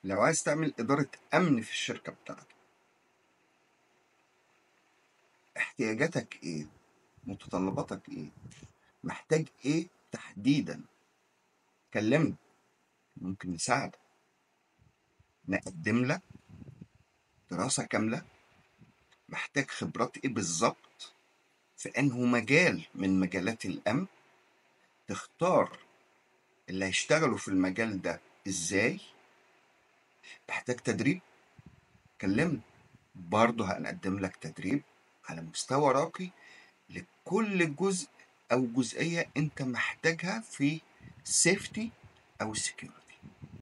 لو عايز تعمل إدارة أمن في الشركة بتاعتك احتياجاتك إيه؟ متطلباتك إيه؟ محتاج إيه تحديدا؟ كلمني ممكن نساعدك نقدم لك دراسة كاملة محتاج خبرات إيه بالظبط في أنه مجال من مجالات الأمن تختار اللي هيشتغلوا في المجال ده إزاي محتاج تدريب كلمني برضه هنقدم لك تدريب على مستوى راقي لكل جزء أو جزئية أنت محتاجها في السيفتي أو السكيورتي